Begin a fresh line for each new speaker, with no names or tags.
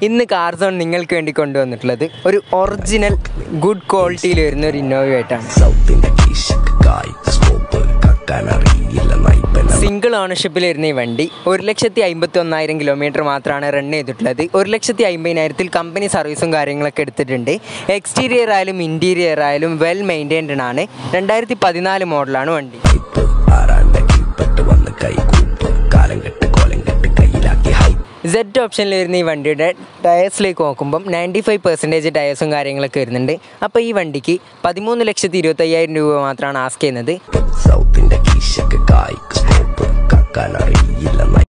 ഇന്ന് car zone നിങ്ങൾക്ക് വേണ്ടി കൊണ്ടുവന്നിട്ടുള്ളത് ഒരു ഒറിജിനൽ ഗുഡ് ക്വാളിറ്റിയിൽ വരുന്ന ഒരു ഇന്നോവയായിട്ടാണ്
സൗത്തിന്റെ കീശക്കായി സ്കോപ്പ് കക്കാനറിയില്ല നൈപ്പന
സിംഗിൾ ഓണർഷിപ്പിൽ വരുന്ന ഈ വണ്ടി ഒരു ലക്ഷത്തി അമ്പത്തി ഒന്നായിരം കിലോമീറ്റർ മാത്രമാണ് റൺ ചെയ്തിട്ടുള്ളത് ഒരു ലക്ഷത്തി അമ്പതിനായിരത്തിൽ കമ്പനി സർവീസും കാര്യങ്ങളൊക്കെ എടുത്തിട്ടുണ്ട് എക്സ്റ്റീരിയർ ആയാലും ഇൻറ്റീരിയർ ആയാലും വെൽ മെയിൻറ്റൈൻഡ് ആണ് രണ്ടായിരത്തി പതിനാല് മോഡലാണ് വണ്ടി
ഇപ്പ് ആരാന്റെ കീപ്പട്ട് വന്ന് കൈകൂപ്പ് കാലം കെട്ട് കോലം കെട്ട് കയ്യിലാക്കി ഹൈ
സെഡ് ഓപ്ഷനിൽ വരുന്ന ഈ വണ്ടിയുടെ ടയേഴ്സിലേക്ക് നോക്കുമ്പം നയൻറ്റി ഫൈവ് പെർസെൻറ്റേജ് ടയേഴ്സും കാര്യങ്ങളൊക്കെ വരുന്നുണ്ട് അപ്പോൾ ഈ വണ്ടിക്ക് പതിമൂന്ന് ലക്ഷത്തി ഇരുപത്തയ്യായിരം രൂപ മാത്രമാണ് ആസ്ക് ചെയ്യുന്നത്
സൗത്തിന്റെ കീശക്കായി സ്കോപ്പ് കക്കാനറിയില്ല നൈ